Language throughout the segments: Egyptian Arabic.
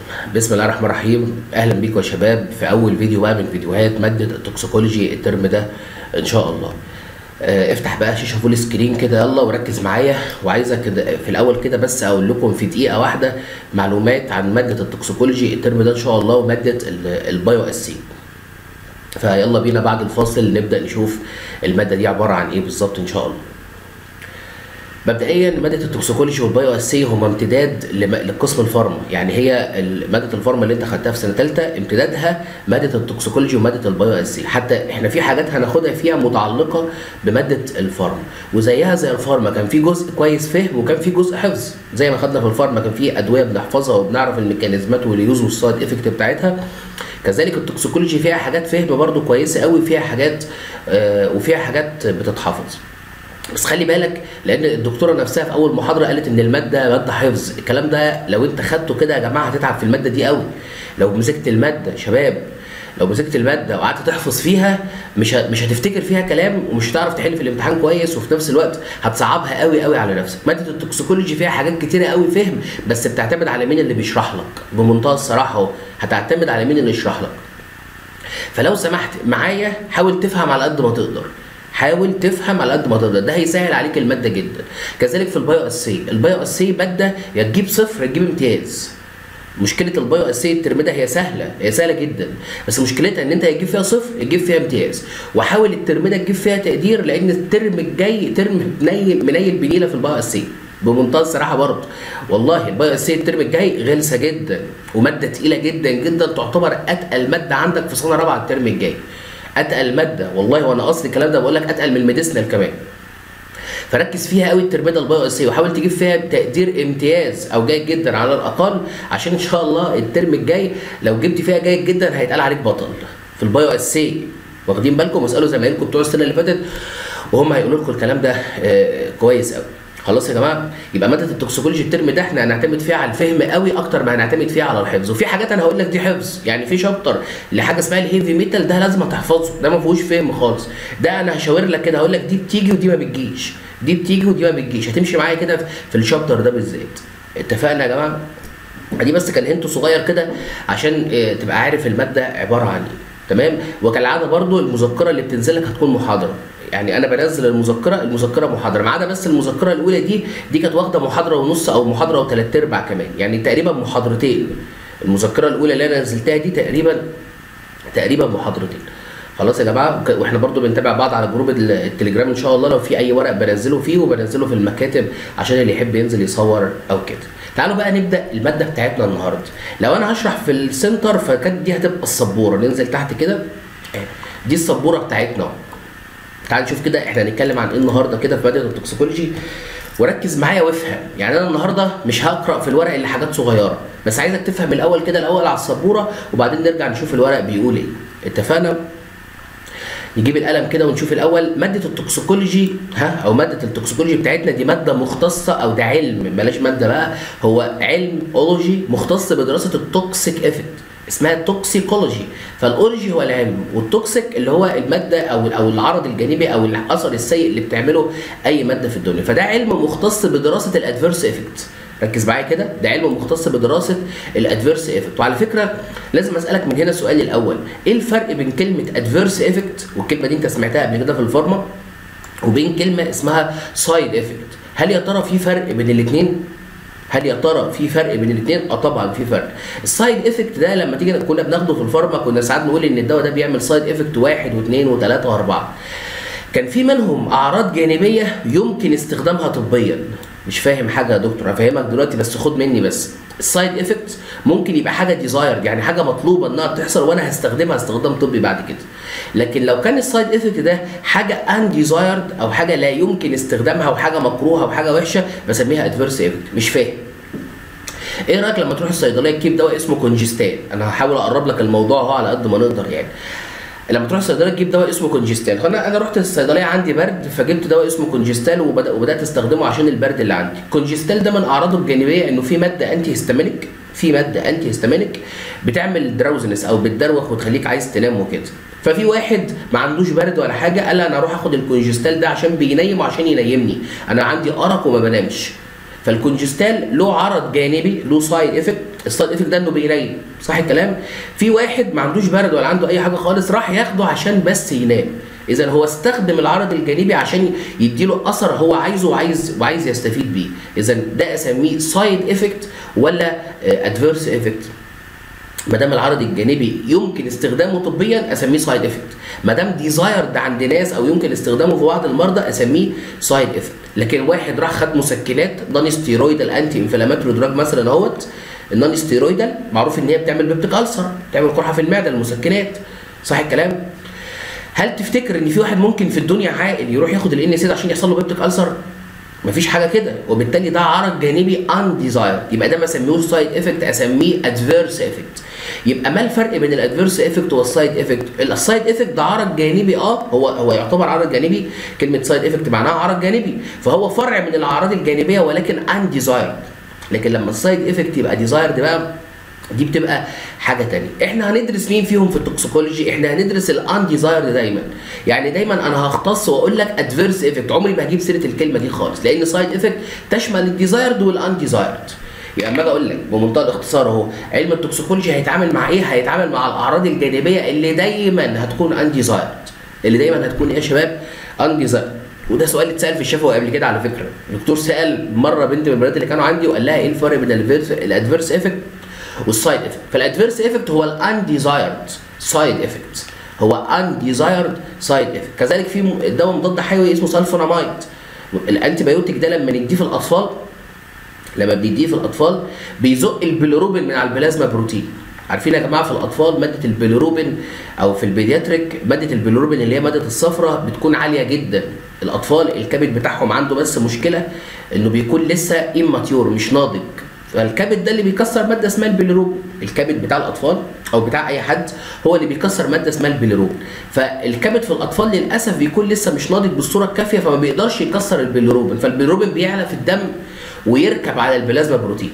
بسم الله الرحمن الرحيم اهلا بيكم يا شباب في اول فيديو بقى من فيديوهات ماده التوكسيكولوجي الترم ده ان شاء الله آه، افتح بقى شاشه فول سكرين كده يلا وركز معايا وعايزك كده في الاول كده بس اقول لكم في دقيقه واحده معلومات عن ماده التوكسيكولوجي الترم ده ان شاء الله وماده ال- البايو اس سي فيلا بينا بعد الفاصل نبدا نشوف الماده دي عباره عن ايه بالظبط ان شاء الله مبدئيا ماده التوكسيكولوجي والبايو اس سي هما امتداد لم- لقسم الفارما يعني هي ال- ماده الفارما اللي انت خدتها في سنه ثالثه امتدادها ماده التوكسيكولوجي وماده البايو اس سي حتى احنا في حاجات هناخدها فيها متعلقه بماده الفارما وزيها زي الفارما كان في جزء كويس فهم وكان في جزء حفظ زي ما خدنا في الفارما كان في ادويه بنحفظها وبنعرف الميكانيزمات واليوز والسايد افكت بتاعتها كذلك التوكسيكولوجي فيها حاجات فهم برضو كويسه قوي فيها حاجات آه وفيها حاجات بتتحفظ بس خلي بالك لان الدكتوره نفسها في اول محاضره قالت ان الماده ماده حفظ الكلام ده لو انت خدته كده يا جماعه هتتعب في الماده دي قوي لو مسكت الماده شباب لو مسكت الماده وقعدت تحفظ فيها مش ه- مش هتفتكر فيها كلام ومش هتعرف تحل في الامتحان كويس وفي نفس الوقت هتصعبها قوي قوي على نفسك ماده التوكسيكولوجي فيها حاجات كتيره قوي فهم بس بتعتمد على مين اللي بيشرح لك بمنتهى الصراحه اهو هتعتمد على مين اللي يشرح لك فلو سمحت معايا حاول تفهم على قد ما تقدر حاول تفهم على قد ما تقدر ده هيسهل عليك الماده جدا كذلك في البايو اس سي البايو اس سي ماده يا تجيب صفر يا تجيب امتياز مشكله البايو اس سي الترم ده هي سهله هي سهله جدا بس مشكلتها ان انت هتجيب فيها صفر تجيب فيها امتياز وحاول الترم ده تجيب فيها تقدير لان الترم الجاي ترم منيل منيل بنيله في البايو اس سي بمنتهى الصراحه برضه والله البايو اس سي الترم الجاي غلسه جدا وماده تقيله جدا جدا تعتبر اتقل ماده عندك في سنه رابعه الترم الجاي اتقل ماده والله وانا اصلي الكلام ده بقول لك اتقل من الميديسنال كمان فركز فيها قوي الترم ده البايو اس وحاول تجيب فيها تقدير امتياز او جيد جدا على الاقل عشان ان شاء الله الترم الجاي لو جبت فيها جيد جدا هيتقال عليك بطل في البايو اس واخدين بالكم واسالوا زمايلكم بتوع السنه اللي فاتت وهم هيقولوا لكم الكلام ده آه، كويس قوي خلاص يا جماعه يبقى ماده التوكسيكولوجي الترم ده احنا هنعتمد فيها على الفهم قوي اكتر ما هنعتمد فيها على الحفظ وفي حاجات انا هقول لك دي حفظ يعني في شابتر لحاجه اسمها الهيفي ميتال ده لازم تحفظه ده ما فيهوش فهم خالص ده انا هشاور لك كده هقول لك دي بتيجي ودي ما بتجيش دي بتيجي ودي ما بتجيش هتمشي معايا كده في الشابتر ده بالذات اتفقنا يا جماعه دي بس كان هنت صغير كده عشان آه، تبقى عارف الماده عباره عن ايه تمام وكالعاده برضو المذكره اللي بتنزل لك هتكون محاضره يعني انا بنزل المذكره المذكره محاضره ما عدا بس المذكره الاولى دي دي كانت واخده محاضره ونص او محاضره وثلاث ارباع كمان يعني تقريبا محاضرتين المذكره الاولى اللي انا نزلتها دي تقريبا تقريبا محاضرتين خلاص يا جماعه وك- واحنا برضو بنتابع بعض على جروب ال- التليجرام ان شاء الله لو في اي ورق بنزله فيه وبنزله في المكاتب عشان اللي يحب ينزل يصور او كده تعالوا بقى نبدا الماده بتاعتنا النهارده لو انا هشرح في السنتر فكانت دي هتبقى السبوره ننزل تحت كده دي السبوره بتاعتنا تعال نشوف كده احنا هنتكلم عن ايه النهارده كده في ماده التوكسيكولوجي وركز معايا وافهم يعني انا النهارده مش هقرا في الورق اللي حاجات صغيره بس عايزك تفهم الاول كده الاول على السبوره وبعدين نرجع نشوف الورق بيقول ايه اتفقنا نجيب القلم كده ونشوف الاول ماده التوكسيكولوجي ها او ماده التوكسيكولوجي بتاعتنا دي ماده مختصه او ده علم بلاش ماده بقى هو علم اولوجي مختص بدراسه التوكسيك افكت اسمها توكسيكولوجي فالاولوجي هو العلم والتوكسيك اللي هو الماده او او العرض الجانبي او الاثر السيء اللي بتعمله اي ماده في الدنيا فده علم مختص بدراسه الادفيرس افكت ركز معايا كده ده علم مختص بدراسه الادفيرس افكت وعلى فكره لازم اسالك من هنا سؤالي الاول ايه الفرق بين كلمه ادفيرس افكت والكلمه دي انت سمعتها قبل كده في الفارما وبين كلمه اسمها سايد افكت هل يا ترى في فرق بين الاثنين هل يا ترى في فرق بين الاثنين؟ اه طبعا في فرق. السايد افكت ده لما تيجي كنا بناخده في الفارما كنا ساعات نقول ان الدواء ده بيعمل سايد افكت واحد واثنين وثلاثه واربعه. كان في منهم اعراض جانبيه يمكن استخدامها طبيا. مش فاهم حاجه يا دكتور هفهمك دلوقتي بس خد مني بس. السايد افكت ممكن يبقى حاجه ديزايرد يعني حاجه مطلوبه انها تحصل وانا هستخدمها استخدام طبي بعد كده. لكن لو كان السايد افكت ده حاجه ان ديزايرد او حاجه لا يمكن استخدامها وحاجه مكروهه وحاجه وحشه بسميها ادفيرس افكت مش فاهم. ايه رايك لما تروح الصيدليه تجيب دواء اسمه كونجستان انا هحاول اقرب لك الموضوع اهو على قد ما نقدر يعني لما تروح الصيدليه تجيب دواء اسمه كونجستان انا انا رحت الصيدليه عندي برد فجبت دواء اسمه كونجستال وبدأ وبدات استخدمه عشان البرد اللي عندي كونجستال ده من اعراضه الجانبيه انه في ماده انتي هيستامينيك في ماده انتي هيستامينيك بتعمل دراوزنس او بتدروخ وتخليك عايز تنام وكده ففي واحد ما عندوش برد ولا حاجه قال انا اروح اخد الكونجستال ده عشان بينيم وعشان ينيمني انا عندي ارق وما بنامش فالكونجستال له عرض جانبي له سايد افكت السايد افكت ده انه بينيم صح الكلام في واحد ما عندوش برد ولا عنده اي حاجه خالص راح ياخده عشان بس ينام اذا هو استخدم العرض الجانبي عشان يديله اثر هو عايزه وعايز وعايز يستفيد بيه اذا ده اسميه سايد افكت ولا ادفيرس افكت ما دام العرض الجانبي يمكن استخدامه طبيا اسميه سايد افكت ما دام ديزايرد عند ناس او يمكن استخدامه في بعض المرضى اسميه سايد افكت لكن واحد راح خد مسكنات نون ستيرويدال انتي انفلاماتوري دراج مثلا اهوت النون ستيرويدال معروف ان هي بتعمل بيبتيك السر بتعمل قرحه في المعده المسكنات صح الكلام هل تفتكر ان في واحد ممكن في الدنيا عاقل يروح ياخد الان سيد عشان يحصل له بيبتيك السر مفيش حاجه كده وبالتالي ده عرض جانبي ان ديزاير يبقى ده ما اسميهوش سايد افكت اسميه ادفيرس افكت يبقى ما الفرق بين الادفيرس افكت والسايد افكت السايد افكت ده عرض جانبي اه هو هو يعتبر عرض جانبي كلمه سايد افكت معناها عرض جانبي فهو فرع من الاعراض الجانبيه ولكن ان ديزاير لكن لما السايد افكت يبقى ديزايرد بقى دي بتبقى حاجه تانية احنا هندرس مين فيهم في التوكسيكولوجي احنا هندرس الان ديزايرد دايما يعني دايما انا هختص واقول لك ادفيرس افكت عمري ما هجيب سيره الكلمه دي خالص لان سايد افكت تشمل الديزايرد والان ديزايرد يعني اما اجي اقول لك بمنتهى الاختصار اهو علم التوكسيكولوجي هيتعامل مع ايه هيتعامل مع الاعراض الجانبيه اللي دايما هتكون ان ديزايرد اللي دايما هتكون ايه يا شباب ان ديزايرد وده سؤال اتسال في الشفوي قبل كده على فكره الدكتور سال مره بنت من البنات اللي كانوا عندي وقال لها ايه الفرق بين الادفيرس افكت والسايد افكت فالادفيرس افكت هو الانديزايرد سايد افكت هو انديزايرد سايد افكت كذلك في دواء مضاد حيوي اسمه سلفونامايد الانتي بايوتيك ده لما نديه في الاطفال لما بنديه في الاطفال بيزق البيليروبين من على البلازما بروتين عارفين يا جماعه في الاطفال ماده البيليروبين او في البيدياتريك ماده البيليروبين اللي هي ماده الصفرة بتكون عاليه جدا الاطفال الكبد بتاعهم عنده بس مشكله انه بيكون لسه اماتيور مش ناضج فالكبد ده اللي بيكسر ماده اسمها البيليروبين الكبد بتاع الاطفال او بتاع اي حد هو اللي بيكسر ماده اسمها البيليروبين فالكبد في الاطفال للاسف بيكون لسه مش ناضج بالصوره الكافيه فما بيقدرش يكسر البيليروبين فالبيليروبين بيعلى في الدم ويركب على البلازما بروتين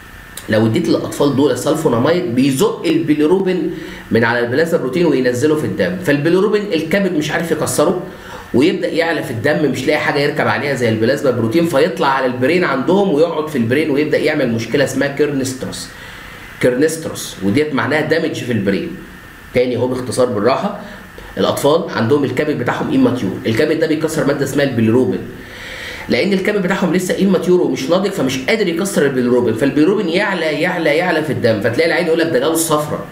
لو اديت للاطفال دول السلفونامايد بيزق البيليروبين من على البلازما بروتين وينزله في الدم فالبيليروبين الكبد مش عارف يكسره ويبدا يعلى في الدم مش لاقي حاجه يركب عليها زي البلازما بروتين فيطلع على البرين عندهم ويقعد في البرين ويبدا يعمل مشكله اسمها كيرنستروس كيرنستروس وديت معناها دامج في البرين تاني هو باختصار بالراحه الاطفال عندهم الكبد بتاعهم ايماتيور الكبد ده بيكسر ماده اسمها البيليروبين لان الكبد بتاعهم لسه ايماتيور ومش ناضج فمش قادر يكسر البيليروبين فالبيليروبين يعلى يعلى يعلى في الدم فتلاقي العين يقول لك ده جاله الصفرة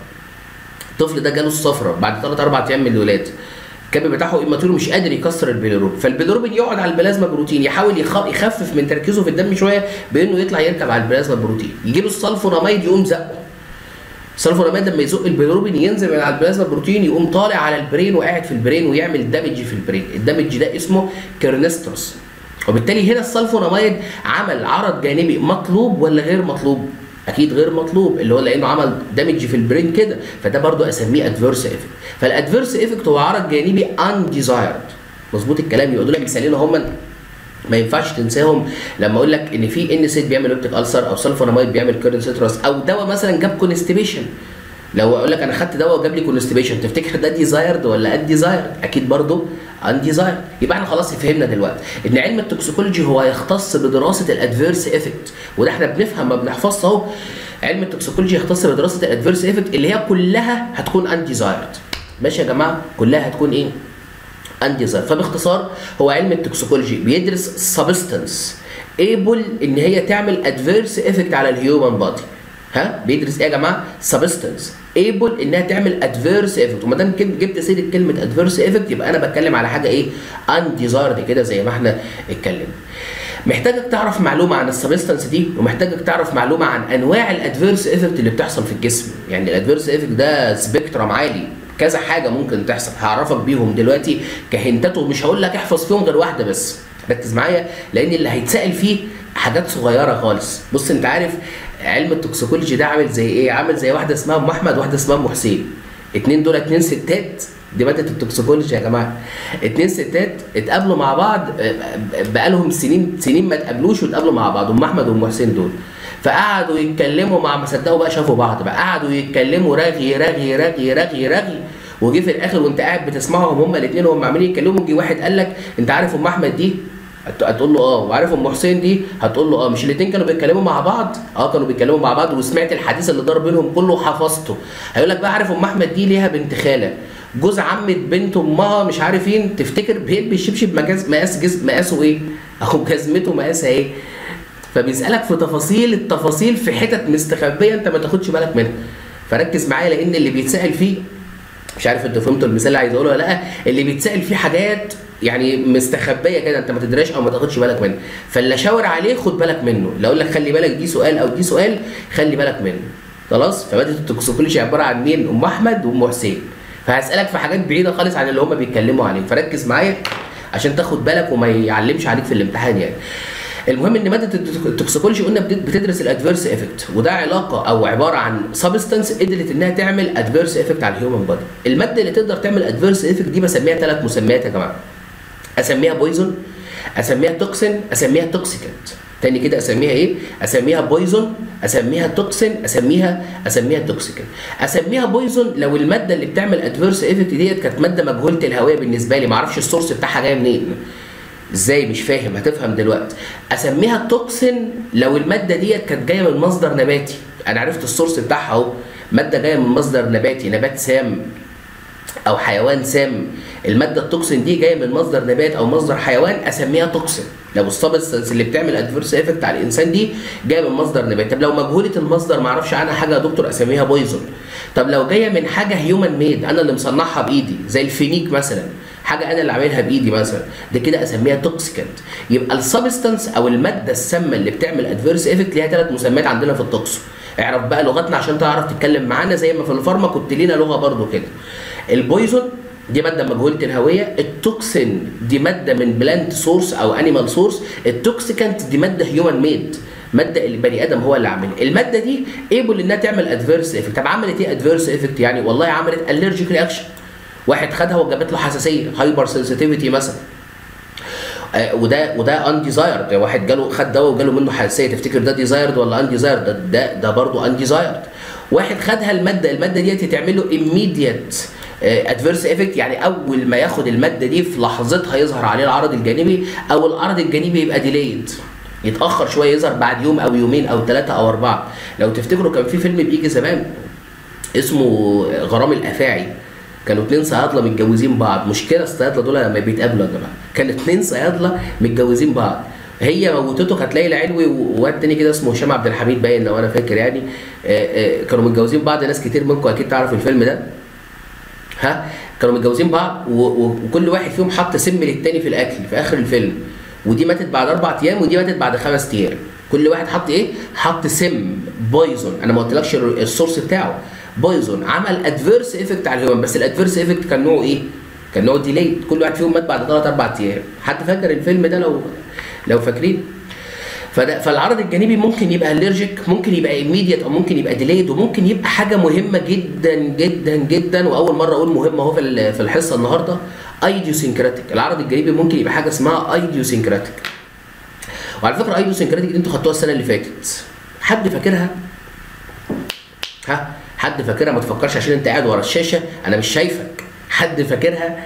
الطفل ده جاله الصفرة بعد 3 4 ايام من الولاده الكبد بتاعه ايماتيور مش قادر يكسر البيليروبين فالبيليروبين يقعد على البلازما بروتين يحاول يخفف من تركيزه في الدم شويه بانه يطلع يركب على البلازما بروتين يجي له السلفوناميد يقوم زقه السلفوناميد لما يزق البيليروبين ينزل من على البلازما بروتين يقوم طالع على البرين وقاعد في البرين ويعمل دامج في البرين الدامج ده اسمه كيرنستروس وبالتالي هنا السلفوناميد عمل عرض جانبي مطلوب ولا غير مطلوب؟ اكيد غير مطلوب اللي هو لانه عمل دامج في البرين كده فده برضو اسميه ادفيرس افكت فالادفيرس افكت هو عرض جانبي ان ديزايرد مظبوط الكلام يبقى دول مثالين هم ما ينفعش تنساهم لما اقول لك ان في ان سيت بيعمل اوبتيك السر او سلفوناميد بيعمل كيرن سيترس او دواء مثلا جاب كونستيبيشن لو اقول لك انا خدت دواء وجاب لي كونستيبيشن تفتكر ده ديزايرد ولا ان ديزايرد اكيد برضه ان ديزايرد يبقى احنا خلاص فهمنا دلوقتي ان علم التوكسيكولوجي هو يختص بدراسه الادفيرس افكت وده احنا بنفهم ما بنحفظش اهو علم التوكسيكولوجي يختص بدراسه الادفيرس افكت اللي هي كلها هتكون ان ديزايرد ماشي يا جماعه كلها هتكون ايه ان ديزايرد فباختصار هو علم التوكسيكولوجي بيدرس سبستانس ايبل ان هي تعمل ادفيرس افكت على الهيومن بادي ها بيدرس ايه يا جماعه سبستانس ايبل انها تعمل ادفيرس افكت وما دام جبت سيره كلمه ادفيرس افكت يبقى انا بتكلم على حاجه ايه ان ديزايرد كده زي ما احنا اتكلمنا محتاجك تعرف معلومه عن السبستانس دي ومحتاجك تعرف معلومه عن انواع الادفيرس افكت اللي بتحصل في الجسم يعني الادفيرس افكت ده سبيكترم عالي كذا حاجه ممكن تحصل هعرفك بيهم دلوقتي كهنتات ومش هقول لك احفظ فيهم غير واحده بس ركز معايا لان اللي هيتسال فيه حاجات صغيره خالص بص انت عارف علم التوكسيكولوجي ده عامل زي ايه عامل زي واحده اسمها ام احمد وواحده اسمها ام حسين اتنين دول اتنين ستات دي ماده التوكسيكولوجي يا جماعه اتنين ستات اتقابلوا مع بعض بقالهم سنين سنين ما اتقابلوش واتقابلوا مع بعض ام احمد وام حسين دول فقعدوا يتكلموا مع ما صدقوا بقى شافوا بعض بقى قعدوا يتكلموا رغي رغي رغي رغي رغي وجي في الاخر وانت قاعد بتسمعهم هما الاثنين وهم عمالين يتكلموا جه واحد قال لك انت عارف ام احمد دي هت- هتقول له اه وعارف ام حسين دي هتقول له اه مش الاثنين كانوا بيتكلموا مع بعض اه كانوا بيتكلموا مع بعض وسمعت الحديث اللي دار بينهم كله وحفظته هيقول لك بقى عارف ام احمد دي ليها بنت خاله جوز عمة بنت امها مش عارفين تفتكر بيلبس شبشب مقاس مقاس جز مقاسه ايه او جزمته مقاسها ايه فبيسالك في تفاصيل التفاصيل في حتت مستخبيه انت ما تاخدش بالك منها فركز معايا لان اللي بيتسال فيه مش عارف انتوا فهمتوا المثال اللي عايز اقوله ولا لا اللي بيتسال فيه حاجات يعني مستخبيه كده انت ما تدراش او ما تاخدش بالك منها فاللي اشاور عليه خد بالك منه لو اقول لك خلي بالك دي سؤال او دي سؤال خلي بالك منه خلاص فماده التوكسيكولوجي عباره عن مين ام احمد وام حسين فهسالك في حاجات بعيده خالص عن اللي هم بيتكلموا عليه فركز معايا عشان تاخد بالك وما يعلمش عليك في الامتحان يعني المهم ان ماده التوك- التوكسيكولوجي قلنا بت- بتدرس الادفيرس افكت وده علاقه او عباره عن سبستانس قدرت انها تعمل ادفيرس افكت على الهيومن بودي الماده اللي تقدر تعمل ادفيرس افكت دي بسميها ثلاث مسميات يا جماعه اسميها بويزون اسميها توكسين اسميها توكسيكانت تاني كده اسميها ايه اسميها بويزون اسميها توكسين اسميها اسميها توكسيكانت اسميها بويزون لو الماده اللي بتعمل ادفيرس افكت ديت كانت ماده مجهوله الهويه بالنسبه لي ما اعرفش السورس بتاعها جايه منين ازاي مش فاهم هتفهم دلوقتي اسميها توكسين لو الماده ديت كانت جايه من مصدر نباتي انا عرفت السورس بتاعها اهو ماده جايه من مصدر نباتي نبات سام او حيوان سام الماده التوكسين دي جايه من مصدر نبات او مصدر حيوان اسميها توكسين لو السبستنس اللي بتعمل ادفيرس افكت على الانسان دي جايه من مصدر نبات طب لو مجهوله المصدر ما اعرفش عنها حاجه يا دكتور اسميها بويزون طب لو جايه من حاجه هيومن ميد انا اللي مصنعها بايدي زي الفينيك مثلا حاجه انا اللي عاملها بايدي مثلا ده كده اسميها توكسيكانت يبقى السبستنس او الماده السامه اللي بتعمل ادفيرس افكت ليها ثلاث مسميات عندنا في التوكسو اعرف بقى لغتنا عشان تعرف تتكلم معانا زي ما في الفارما كنت لينا لغه برضو كده البويزون دي ماده مجهوله الهويه التوكسين دي ماده من بلانت سورس او انيمال سورس التوكسيكانت دي ماده هيومن ميد ماده البني ادم هو اللي عاملها الماده دي ايبل انها تعمل ادفيرس افكت طب عملت ايه ادفيرس افكت يعني والله عملت الرجيك رياكشن واحد خدها وجابت له حساسيه هايبر سنسيتيفيتي مثلا آه، وده وده ان ديزايرد واحد جاله خد دواء وجاله منه حساسيه تفتكر ده ديزايرد ولا ان ديزايرد ده ده, ده برضه ان ديزايرد واحد خدها الماده الماده ديت تعمل له immediate ادفيرس افكت يعني اول ما ياخد الماده دي في لحظتها يظهر عليه العرض الجانبي او العرض الجانبي يبقى ديليد يتاخر شويه يظهر بعد يوم او يومين او ثلاثه او اربعه لو تفتكروا كان في فيلم بيجي زمان اسمه غرام الافاعي كانوا اتنين صيادله متجوزين بعض مشكله الصيادله دول لما بيتقابلوا يا جماعه كان اتنين صيادله متجوزين بعض هي موتته كانت ليلى علوي وواد تاني كده اسمه هشام عبد الحميد باين لو انا فاكر يعني آه، آه، كانوا متجوزين بعض ناس كتير منكم اكيد تعرف الفيلم ده ها كانوا متجوزين بعض و- و- وكل واحد فيهم حط سم للتاني في الاكل في اخر الفيلم ودي ماتت بعد اربع ايام ودي ماتت بعد خمس ايام كل واحد حط ايه حط سم بويزون انا ما قلتلكش ال- السورس بتاعه بويزون عمل ادفيرس افكت على الهيومن بس الادفيرس افكت كان نوعه ايه كان نوعه ديليد كل واحد فيهم مات بعد ثلاث اربع ايام حد فاكر الفيلم ده لو لو فاكرين فده فالعرض الجانبي ممكن يبقى الرجيك ممكن يبقى immediate او ممكن يبقى ديليد وممكن يبقى حاجه مهمه جدا جدا جدا واول مره اقول مهمه اهو في ال- في الحصه النهارده ايديوسينكراتيك العرض الجانبي ممكن يبقى حاجه اسمها ايديوسينكراتيك وعلى فكره ايديوسينكراتيك دي انتوا خدتوها السنه اللي فاتت حد فاكرها ها حد فاكرها ما تفكرش عشان انت قاعد ورا الشاشه انا مش شايفك حد فاكرها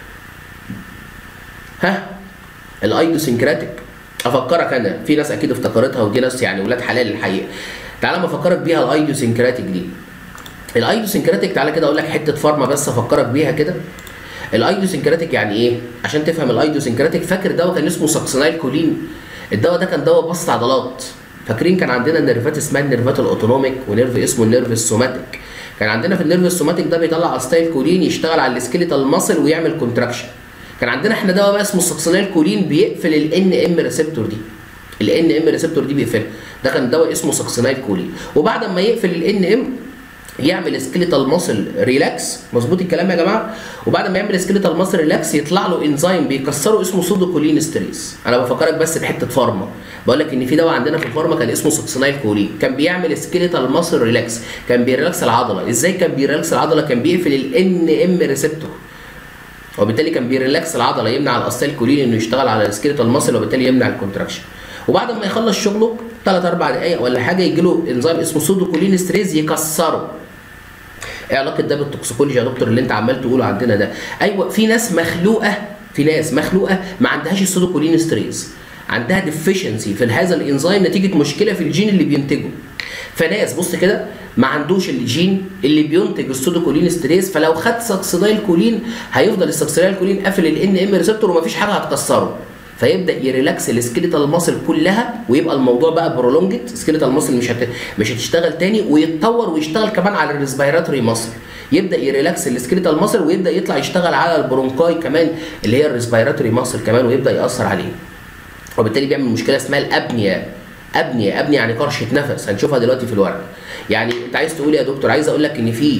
ها الايدوسينكراتيك افكرك انا في ناس اكيد افتكرتها ودي ناس يعني ولاد حلال الحقيقه تعالى ما افكرك بيها الايدوسينكراتيك دي الايدوسينكراتيك تعالى كده اقول لك حته فارما بس افكرك بيها كده الايدوسينكراتيك يعني ايه عشان تفهم الايدوسينكراتيك فاكر دواء كان اسمه ساكسينايل كولين الدواء ده كان دواء بسط عضلات فاكرين كان عندنا نيرفات اسمها النيرفات الاوتونوميك ونيرف اسمه النيرف السوماتيك كان عندنا في النيرف السوماتيك ده بيطلع استايل كولين يشتغل على السكيليتال ماسل ويعمل كونتراكشن كان عندنا احنا دواء بقى اسمه الساكسينايل كولين بيقفل الان ام ريسبتور دي الان ام ريسبتور دي بيقفلها ده كان دواء اسمه ساكسينايل كولين وبعد ما يقفل الان ام يعمل سكيليتال ماسل ريلاكس مظبوط الكلام يا جماعه وبعد ما يعمل سكيليتال ماسل ريلاكس يطلع له انزيم بيكسره اسمه سودوكولين ستريس انا بفكرك بس بحته فارما بقول لك ان في دواء عندنا في الفارما كان اسمه ساكسينايل كولين كان بيعمل سكيليتال ماسل ريلاكس كان بيريلاكس العضله ازاي كان بيريلاكس العضله كان بيقفل الان ام ريسبتور وبالتالي كان بيريلاكس العضله يمنع الاستايل كولين انه يشتغل على السكيليتال ماسل وبالتالي يمنع الكونتراكشن وبعد ما يخلص شغله 3 4 دقائق ولا حاجه يجي له انزيم اسمه سودوكولين ستريز يكسره ايه علاقه ده بالتوكسيكولوجي يا دكتور اللي انت عمال تقوله عندنا ده ايوه في ناس مخلوقه في ناس مخلوقه ما عندهاش السودوكولين ستريس عندها ديفيشنسي في هذا الانزيم نتيجه مشكله في الجين اللي بينتجه فناس بص كده ما عندوش الجين اللي بينتج السودوكولين ستريس فلو خد سكسيدايل كولين هيفضل السكسيدايل كولين قافل الان ام ريسبتور ومفيش حاجه هتكسره فيبدا يريلاكس السكيليتال ماسل كلها ويبقى الموضوع بقى برولونجد السكيليتال ماسل مش هت... مش هتشتغل تاني ويتطور ويشتغل كمان على الريسبيراتوري ماسل يبدا يريلاكس السكيليتال ماسل ويبدا يطلع يشتغل على البرونكاي كمان اللي هي الريسبيراتوري ماسل كمان ويبدا ياثر عليه وبالتالي بيعمل مشكله اسمها الابنيا ابنيا ابنيا يعني كرشه نفس هنشوفها دلوقتي في الورق يعني انت عايز تقول يا دكتور عايز اقول لك ان في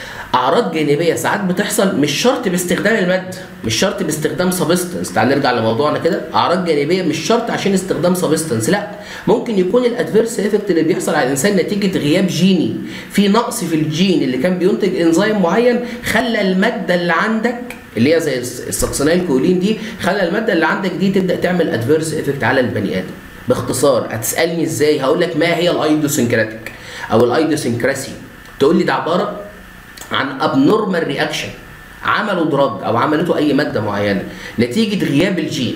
اعراض جانبيه ساعات بتحصل مش شرط باستخدام الماده مش شرط باستخدام سبستنس تعال نرجع لموضوعنا كده اعراض جانبيه مش شرط عشان استخدام سبستنس لا ممكن يكون الادفيرس افكت اللي بيحصل على الانسان نتيجه غياب جيني في نقص في الجين اللي كان بينتج انزيم معين خلى الماده اللي عندك اللي هي زي السكسنايل كولين دي خلى الماده اللي عندك دي تبدا تعمل ادفيرس افكت على البني ادم باختصار هتسالني ازاي هقول لك ما هي الايدوسنكراتيك او الايدوسنكراسي تقول لي ده عباره عن ابنورمال رياكشن عملوا دراج او عملته اي ماده معينه نتيجه غياب الجين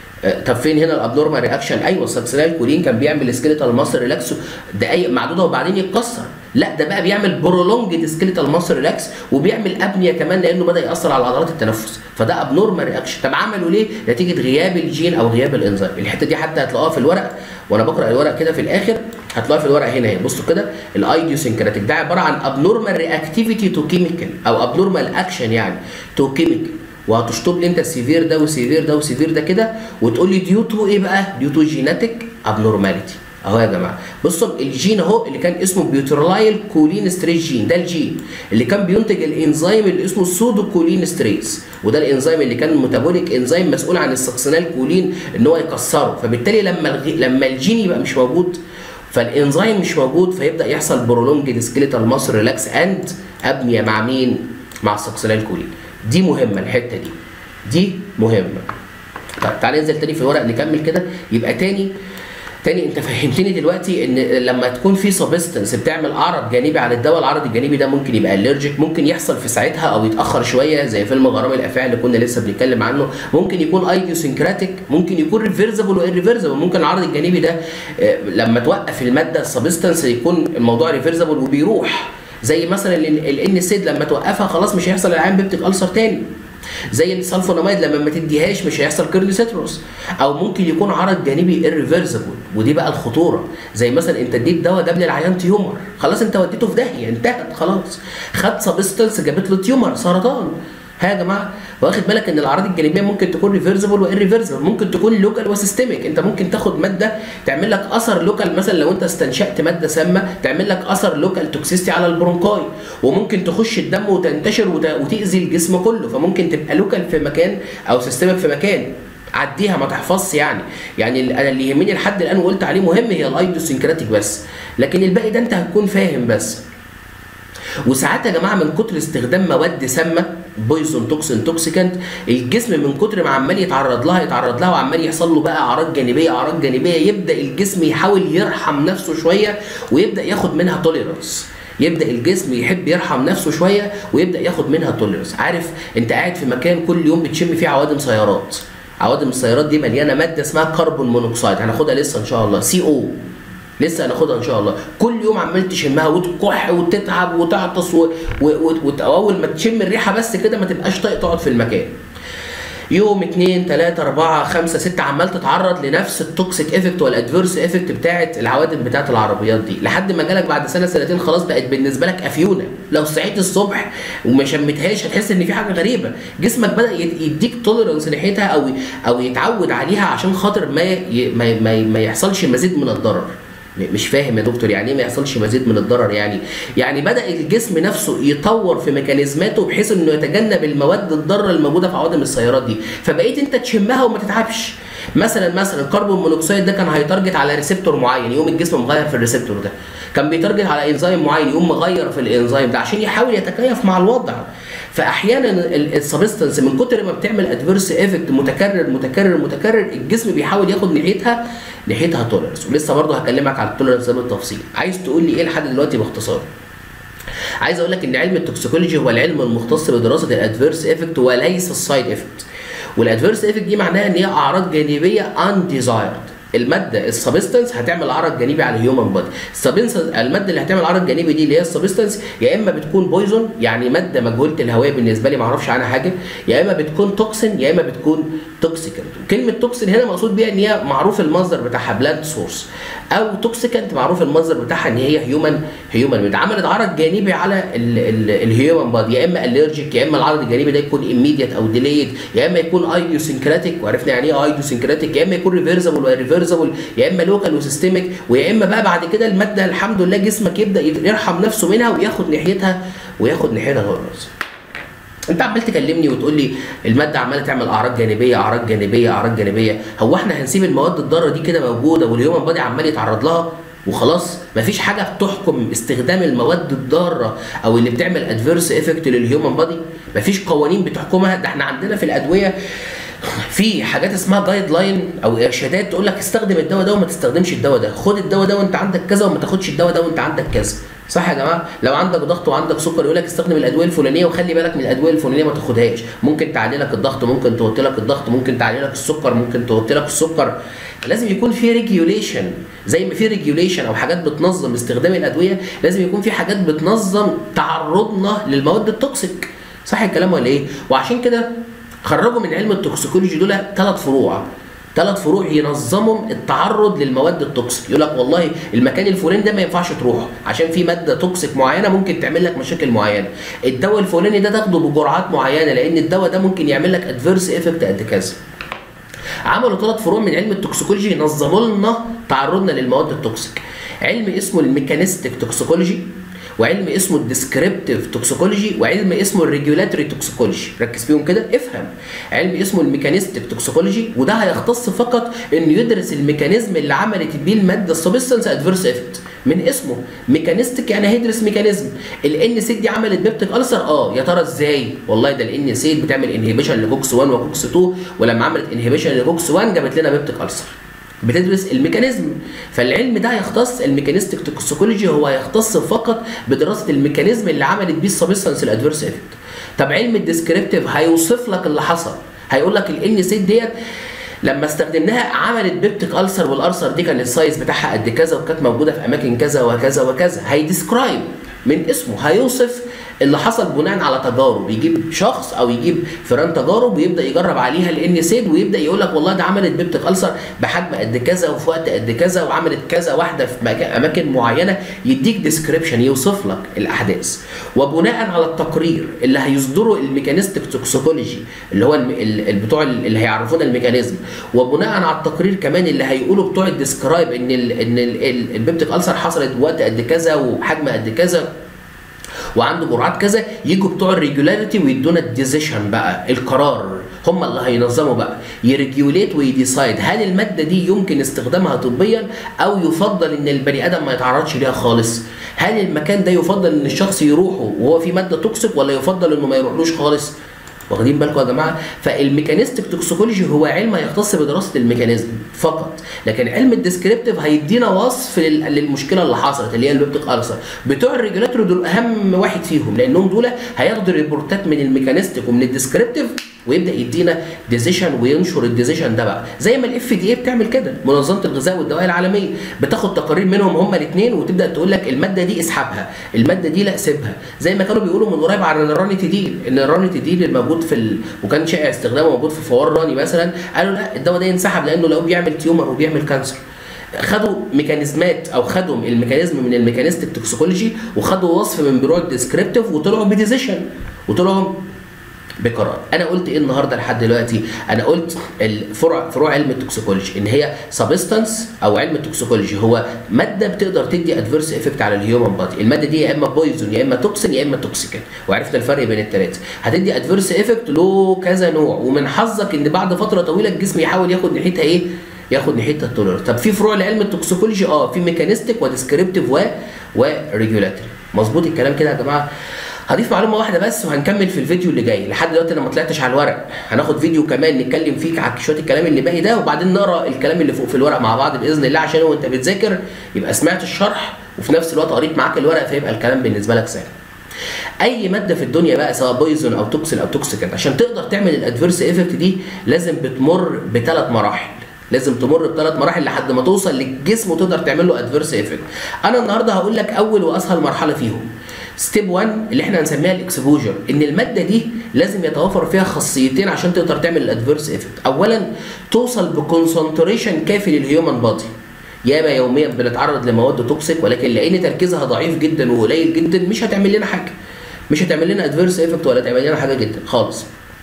طب فين هنا الابنورمال رياكشن ايوه السكسينال كولين كان بيعمل سكيليتال ماسل ريلاكس دقايق معدوده وبعدين يتكسر لا ده بقى بيعمل برولونجد سكيليتال ماسل ريلاكس وبيعمل ابنيا كمان لانه بدا ياثر على عضلات التنفس فده ابنورمال رياكشن طب عملوا ليه نتيجه غياب الجين او غياب الانزيم الحته دي حتى هتلاقوها في الورق وانا بقرا الورق كده في الاخر هتلاقوها في الورق هنا اهي بصوا كده الايديوسنكراتيك ده عباره عن ابنورمال رياكتيفيتي تو كيميكال او ابنورمال اكشن يعني تو كيميكال وهتشطب لي انت السيفير ده وسيفير ده وسيفير ده كده وتقول لي ديو تو ايه بقى؟ ديو تو جيناتيك ابنورماليتي اهو يا جماعه بصوا الجين اهو اللي كان اسمه بيوترلايل كولين ستريس جين ده الجين اللي كان بينتج الانزيم اللي اسمه سودو كولين ستريس وده الانزيم اللي كان ميتابوليك انزيم مسؤول عن السكسينال كولين ان هو يكسره فبالتالي لما الغي... لما الجين يبقى مش موجود فالانزيم مش موجود فيبدا يحصل برولونج سكيليتال ماسل ريلاكس اند ابنيا مع مين؟ مع السكسينال كولين دي مهمه الحته دي دي مهمه طب تعالى ننزل تاني في الورق نكمل كده يبقى تاني تاني انت فهمتني دلوقتي ان لما تكون في سبستنس بتعمل عرض جانبي على الدواء العرض الجانبي ده ممكن يبقى الرجيك ممكن يحصل في ساعتها او يتاخر شويه زي فيلم غرام الافاعي اللي كنا لسه بنتكلم عنه ممكن يكون ايديوسنكراتيك ممكن يكون ريفرسبل وانريفرسبل ممكن العرض الجانبي ده لما توقف الماده السبستنس يكون الموضوع ريفرسبل وبيروح زي مثلا الان سيد لما توقفها خلاص مش هيحصل العين بيبتك السر تاني زي السلفوناميد لما ما تديهاش مش هيحصل كيرليسيتروس او ممكن يكون عرض جانبي irreversible ودي بقى الخطوره زي مثلا انت اديت دواء جاب للعيان تيومر خلاص انت وديته في داهيه انتهت خلاص خد سبستنس جابت له تيومر سرطان ها يا جماعه واخد بالك ان الاعراض الجانبيه ممكن تكون ريفرسبل وانريفرسبل ممكن تكون لوكال وسيستميك انت ممكن تاخد ماده تعمل لك اثر لوكال مثلا لو انت استنشقت ماده سامه تعمل لك اثر لوكال توكسيستي على البرونكاي وممكن تخش الدم وتنتشر وتاذي الجسم كله فممكن تبقى لوكال في مكان او سيستميك في مكان عديها ما تحفظش يعني يعني انا اللي يهمني لحد الان وقلت عليه مهم هي الايدوسنكراتيك بس لكن الباقي ده انت هتكون فاهم بس وساعات يا جماعه من كتر استخدام مواد سامه بويزون توكسين توكسيكانت الجسم من كتر ما عمال يتعرض لها يتعرض لها وعمال يحصل له بقى اعراض جانبيه اعراض جانبيه يبدا الجسم يحاول يرحم نفسه شويه ويبدا ياخد منها توليرانس يبدا الجسم يحب يرحم نفسه شويه ويبدا ياخد منها توليرانس عارف انت قاعد في مكان كل يوم بتشم فيه عوادم سيارات عوادم السيارات دي مليانه ماده اسمها كربون مونوكسيد هناخدها لسه ان شاء الله سي او لسه هناخدها ان شاء الله كل يوم عمال تشمها وتكح وتتعب وتعطس و... و... و... واول ما تشم الريحه بس كده ما تبقاش طايق تقعد في المكان يوم اتنين تلاتة أربعة خمسة ستة عمال تتعرض لنفس التوكسيك افكت والادفيرس افكت بتاعت العوادم بتاعت العربيات دي لحد ما جالك بعد سنة سنتين خلاص بقت بالنسبة لك أفيونة لو صحيت الصبح وما شمتهاش هتحس إن في حاجة غريبة جسمك بدأ يديك توليرنس ناحيتها أو أو يتعود عليها عشان خاطر ما ي... ما, ما, ما يحصلش مزيد من الضرر مش فاهم يا دكتور يعني ايه ما يحصلش مزيد من الضرر يعني يعني بدا الجسم نفسه يطور في ميكانيزماته بحيث انه يتجنب المواد الضاره الموجوده في عوادم السيارات دي فبقيت انت تشمها وما تتعبش مثلا مثلا الكربون مونوكسيد ده كان هيتارجت على ريسبتور معين يقوم الجسم مغير في الريسبتور ده كان بيتارجت على انزيم معين يقوم مغير في الانزيم ده عشان يحاول يتكيف مع الوضع فاحيانا السبستنس من كتر ما بتعمل ادفيرس افكت متكرر متكرر متكرر الجسم بيحاول ياخد ناحيتها ناحيتها تولرنس ولسه برضه هكلمك على التولرنس ده بالتفصيل عايز تقول لي ايه لحد دلوقتي باختصار عايز اقول لك ان علم التوكسيكولوجي هو العلم المختص بدراسه الادفيرس افكت وليس السايد افكت والادفيرس افكت دي معناها ان هي اعراض جانبيه undesired الماده السبستنس هتعمل عرض جانبي على الهيومن بودي الماده اللي هتعمل عرض جانبي دي اللي هي السبستنس يا اما بتكون بويزون يعني ماده مجهوله الهويه بالنسبه لي ما اعرفش عنها حاجه يا اما بتكون توكسين يا اما بتكون توكسيكانت كلمه توكسين هنا مقصود بيها ان هي معروف المصدر بتاعها بلاد سورس او توكسيكانت معروف المصدر بتاعها ان هي هيومن هيومن عملت عرض جانبي على الهيومن بودي يا اما الرجيك يا اما العرض الجانبي ده يكون immediate او ديليد يا اما يكون ايديوسنكراتيك وعرفنا يعني ايه ايديوسنكراتيك يا اما يكون ريفرسبل وريفرسبل يا اما لوكال وسيستميك ويا اما بقى بعد كده الماده الحمد لله جسمك يبدا يرحم نفسه منها وياخد ناحيتها وياخد ناحيتها خالص انت عمال تكلمني وتقول لي الماده عماله تعمل اعراض جانبيه اعراض جانبيه اعراض جانبيه هو احنا هنسيب المواد الضاره دي كده موجوده والهيومن بادي عمال يتعرض لها وخلاص مفيش حاجه بتحكم استخدام المواد الضاره او اللي بتعمل ادفيرس افكت للهيومن بادي مفيش قوانين بتحكمها ده احنا عندنا في الادويه في حاجات اسمها جايد لاين او ارشادات تقول لك استخدم الدواء ده وما تستخدمش الدواء ده خد الدواء ده وانت عندك كذا وما تاخدش الدواء ده وانت عندك كذا صح يا جماعه لو عندك ضغط وعندك سكر يقول لك استخدم الادويه الفلانيه وخلي بالك من الادويه الفلانيه ما تاخدهاش ممكن تعلي لك الضغط ممكن توطي لك الضغط ممكن تعلي لك السكر ممكن توطي لك السكر لازم يكون في ريجيوليشن زي ما في ريجيوليشن او حاجات بتنظم استخدام الادويه لازم يكون في حاجات بتنظم تعرضنا للمواد التوكسيك صح الكلام ولا ايه وعشان كده خرجوا من علم التوكسيكولوجي دول ثلاث فروع ثلاث فروع ينظموا التعرض للمواد التوكسيك يقول لك والله المكان الفلاني ده ما ينفعش تروح عشان في ماده توكسيك معينه ممكن تعمل لك مشاكل معينه الدواء الفلاني ده تاخده بجرعات معينه لان الدواء ده ممكن يعمل لك ادفيرس افكت قد كذا عملوا ثلاث فروع من علم التوكسيكولوجي ينظموا لنا تعرضنا للمواد التوكسيك علم اسمه الميكانيستيك توكسيكولوجي وعلم اسمه الديسكريبتيف توكسيكولوجي وعلم اسمه الريجولاتوري توكسيكولوجي ركز فيهم كده افهم علم اسمه الميكانيستيك توكسيكولوجي وده هيختص فقط انه يدرس الميكانيزم اللي عملت بيه الماده السبستنس ادفيرس افكت من اسمه ميكانيستيك يعني هيدرس ميكانيزم الان سيد دي عملت بيبتيك السر اه يا ترى ازاي والله ده الان سيد بتعمل انهبيشن لكوكس 1 وكوكس 2 ولما عملت انهبيشن لكوكس 1 جابت لنا بيبتيك السر بتدرس الميكانيزم فالعلم ده هيختص الميكانيستيك توكسيكولوجي هو هيختص فقط بدراسه الميكانيزم اللي عملت بيه السبستنس الادفيرس افكت طب علم الديسكريبتيف هيوصف لك اللي حصل هيقول لك الان سيت ديت لما استخدمناها عملت بيبتيك السر والالسر دي كان السايز بتاعها قد كذا وكانت موجوده في اماكن كذا وكذا وكذا هيديسكرايب من اسمه هيوصف اللي حصل بناء على تجارب يجيب شخص او يجيب فئران تجارب ويبدا يجرب عليها الان سيد ويبدا يقول لك والله ده عملت بيبتيك السر بحجم قد كذا وفي وقت قد كذا وعملت كذا واحده في اماكن معينه يديك ديسكريبشن يوصف لك الاحداث وبناء على التقرير اللي هيصدره الميكانيستيك توكسيكولوجي اللي هو بتوع اللي هيعرفونا الميكانيزم وبناء على التقرير كمان اللي هيقولوا بتوع الديسكرايب ان ال ان البيبتيك السر حصلت وقت قد كذا وحجم قد كذا وعنده جرعات كذا يجوا بتوع الريجولاريتي ويدونا الديزيشن بقى القرار هم اللي هينظموا بقى يريجوليت ويديسايد هل الماده دي يمكن استخدامها طبيا او يفضل ان البني ادم ما يتعرضش ليها خالص هل المكان ده يفضل ان الشخص يروحه وهو في ماده توكسيك ولا يفضل انه ما يروحلوش خالص واخدين بالكم يا جماعه فالميكانيستيك توكسيكولوجي هو علم يختص بدراسه الميكانيزم فقط لكن علم الديسكريبتيف هيدينا وصف للمشكله اللي حصلت اللي هي البيبتيك السر بتوع الريجولاتوري دول اهم واحد فيهم لانهم دول هياخدوا ريبورتات من الميكانيستيك ومن الديسكريبتيف ويبدا يدينا ديزيشن وينشر الديزيشن ده بقى زي ما الاف دي اي بتعمل كده منظمه الغذاء والدواء العالميه بتاخد تقارير منهم هما الاثنين وتبدا تقول لك الماده دي اسحبها الماده دي لا سيبها زي ما كانوا بيقولوا من قريب على الرانيتيديل ان الرانيتيديل الموجود في ال... وكان شائع استخدامه موجود في فوار راني مثلا قالوا لا الدواء ده ينسحب لانه لو بيعمل تيومر وبيعمل كانسر خدوا ميكانيزمات او خدوا الميكانيزم من الميكانيستيك توكسيكولوجي وخدوا وصف من بروع الديسكريبتيف وطلعوا بديزيشن وطلعوا بقرار انا قلت ايه النهارده لحد دلوقتي انا قلت الفروع فروع علم التوكسيكولوجي ان هي سبستانس او علم التوكسيكولوجي هو ماده بتقدر تدي ادفيرس افكت على الهيومن بادي الماده دي يا اما بويزون يا اما توكسين يا اما توكسيكان وعرفنا الفرق بين الثلاثه هتدي ادفيرس افكت له كذا نوع ومن حظك ان بعد فتره طويله الجسم يحاول ياخد ناحيتها ايه ياخد ناحيتها التوليرنس طب في فروع لعلم التوكسيكولوجي اه في ميكانيستيك وديسكريبتيف و وريجولاتوري مظبوط الكلام كده يا جماعه هضيف معلومه واحده بس وهنكمل في الفيديو اللي جاي لحد دلوقتي انا ما طلعتش على الورق هناخد فيديو كمان نتكلم فيه على شويه الكلام اللي باقي ده وبعدين نقرا الكلام اللي فوق في الورق مع بعض باذن الله عشان وانت بتذاكر يبقى سمعت الشرح وفي نفس الوقت قريت معاك الورق فيبقى الكلام بالنسبه لك سهل اي ماده في الدنيا بقى سواء بويزون او توكسين او توكسيكانت عشان تقدر تعمل الادفيرس ايفكت دي لازم بتمر بثلاث مراحل لازم تمر بثلاث مراحل لحد ما توصل للجسم وتقدر تعمل له ادفيرس ايفكت انا النهارده هقول لك اول واسهل مرحله فيهم ستيب 1 اللي احنا هنسميها الاكسبوجر ان الماده دي لازم يتوفر فيها خاصيتين عشان تقدر تعمل الادفيرس ايفكت اولا توصل بكونسنتريشن كافي للهيومن بادي ياما يوميا بنتعرض لمواد توكسيك ولكن لان تركيزها ضعيف جدا وقليل جدا مش هتعمل لنا حاجه مش هتعمل لنا ادفيرس ايفكت ولا تعمل لنا حاجه جدا خالص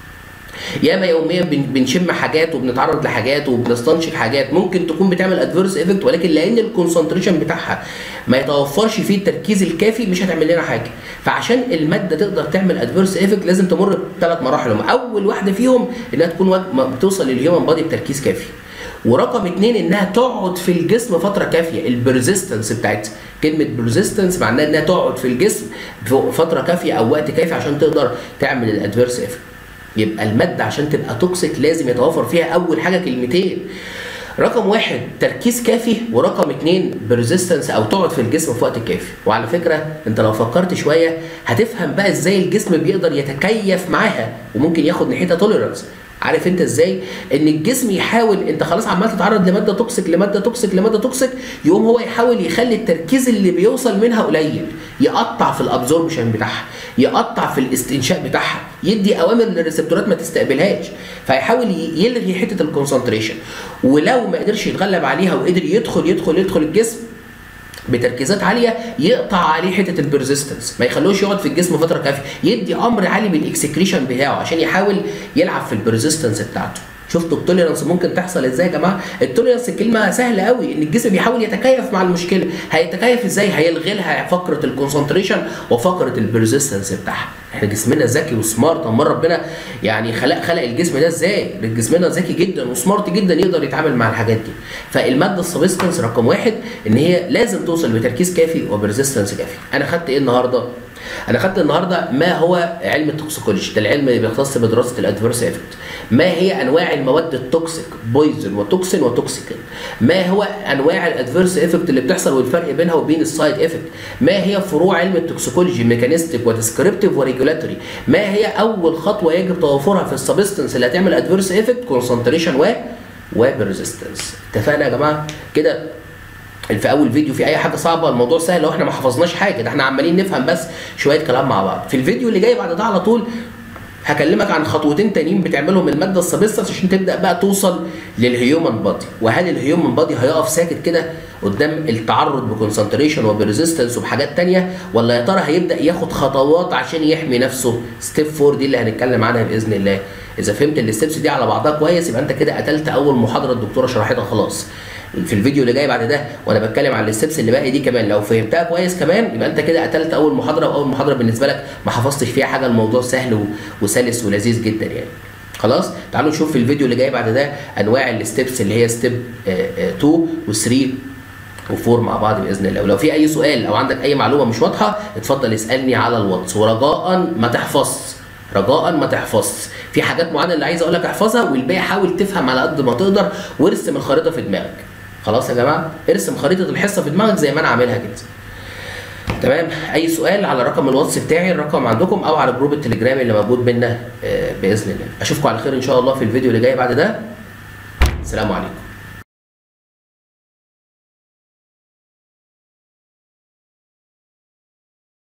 ياما يوميا بنشم حاجات وبنتعرض لحاجات وبنستنشق حاجات ممكن تكون بتعمل ادفيرس ايفكت ولكن لان الكونسنتريشن بتاعها ما يتوفرش فيه التركيز الكافي مش هتعمل لنا حاجه فعشان الماده تقدر تعمل ادفيرس ايفكت لازم تمر بثلاث مراحل اول واحده فيهم انها تكون بتوصل للهيومن بادي بتركيز كافي ورقم اتنين انها تقعد في الجسم فتره كافيه البرزيستنس بتاعتها كلمه برزيستنس معناها انها تقعد في الجسم فتره كافيه او وقت كافي عشان تقدر تعمل الادفيرس ايفكت يبقى الماده عشان تبقى توكسيك لازم يتوفر فيها اول حاجه كلمتين رقم واحد تركيز كافي ورقم اتنين بريزيستنس او تقعد في الجسم في وقت كافي وعلى فكره انت لو فكرت شويه هتفهم بقى ازاي الجسم بيقدر يتكيف معاها وممكن ياخد ناحيتها توليرانس عارف انت ازاي ان الجسم يحاول انت خلاص عمال تتعرض لماده توكسيك لماده توكسيك لماده توكسيك يقوم هو يحاول يخلي التركيز اللي بيوصل منها قليل يقطع في الابزوربشن بتاعها يقطع في الاستنشاق بتاعها يدي اوامر للريسبتورات ما تستقبلهاش فيحاول يلغي حته الكونسنتريشن ولو ما قدرش يتغلب عليها وقدر يدخل يدخل يدخل الجسم بتركيزات عاليه يقطع عليه حته البرزيستنس ما يخلوش يقعد في الجسم فتره كافيه يدي امر عالي بالاكسكريشن بتاعه عشان يحاول يلعب في البرزيستنس بتاعته شفتوا التوليرانس ممكن تحصل ازاي يا جماعه التوليرانس كلمه سهله قوي ان الجسم بيحاول يتكيف مع المشكله هيتكيف ازاي هيلغي لها فقره الكونسنتريشن وفقره البرزيستنس بتاعها احنا جسمنا ذكي وسمارت امال ربنا يعني خلق خلق الجسم ده ازاي جسمنا ذكي جدا وسمارت جدا يقدر يتعامل مع الحاجات دي فالماده السبستنس رقم واحد ان هي لازم توصل بتركيز كافي وبرزيستنس كافي انا خدت ايه النهارده انا خدت النهارده ما هو علم التوكسيكولوجي ده العلم اللي بيختص بدراسه الادفيرس افكت ما هي انواع المواد التوكسيك بويزن وتوكسين وتوكسيكن ما هو انواع الادفيرس افكت اللي بتحصل والفرق بينها وبين السايد افكت ما هي فروع علم التوكسيكولوجي ميكانيستيك وديسكريبتيف وريجولاتوري ما هي اول خطوه يجب توفرها في السبستنس اللي هتعمل ادفيرس افكت كونسنتريشن و وبرزيستنس اتفقنا يا جماعه كده في اول فيديو في اي حاجه صعبه الموضوع سهل لو احنا ما حفظناش حاجه ده احنا عمالين نفهم بس شويه كلام مع بعض في الفيديو اللي جاي بعد ده على طول هكلمك عن خطوتين تانيين بتعملهم الماده السبستنس عشان تبدا بقى توصل للهيومن بادي وهل الهيومن بادي هيقف ساكت كده قدام التعرض بكونسنتريشن وبريزيستنس وبحاجات تانية ولا يا ترى هيبدا ياخد خطوات عشان يحمي نفسه ستيب 4 دي اللي هنتكلم عنها باذن الله اذا فهمت الستبس دي على بعضها كويس يبقى انت كده قتلت اول محاضره الدكتوره شرحتها خلاص في الفيديو اللي جاي بعد ده وانا بتكلم عن الستبس اللي باقي دي كمان لو فهمتها كويس كمان يبقى انت كده قتلت اول محاضره واول محاضره بالنسبه لك ما حفظتش فيها حاجه الموضوع سهل وسلس ولذيذ جدا يعني خلاص تعالوا نشوف في الفيديو اللي جاي بعد ده انواع الستبس اللي هي ستيب 2 و3 و4 مع بعض باذن الله ولو في اي سؤال او عندك اي معلومه مش واضحه اتفضل اسالني على الواتس ورجاء ما تحفظش رجاء ما تحفظش في حاجات معينه اللي عايز اقول لك احفظها والباقي حاول تفهم على قد ما تقدر وارسم الخريطه في دماغك خلاص يا جماعه ارسم خريطه الحصه في دماغك زي ما انا عاملها كده تمام اي سؤال على رقم الواتس بتاعي الرقم عندكم او على جروب التليجرام اللي موجود بينا باذن الله اشوفكم على خير ان شاء الله في الفيديو اللي جاي بعد ده السلام عليكم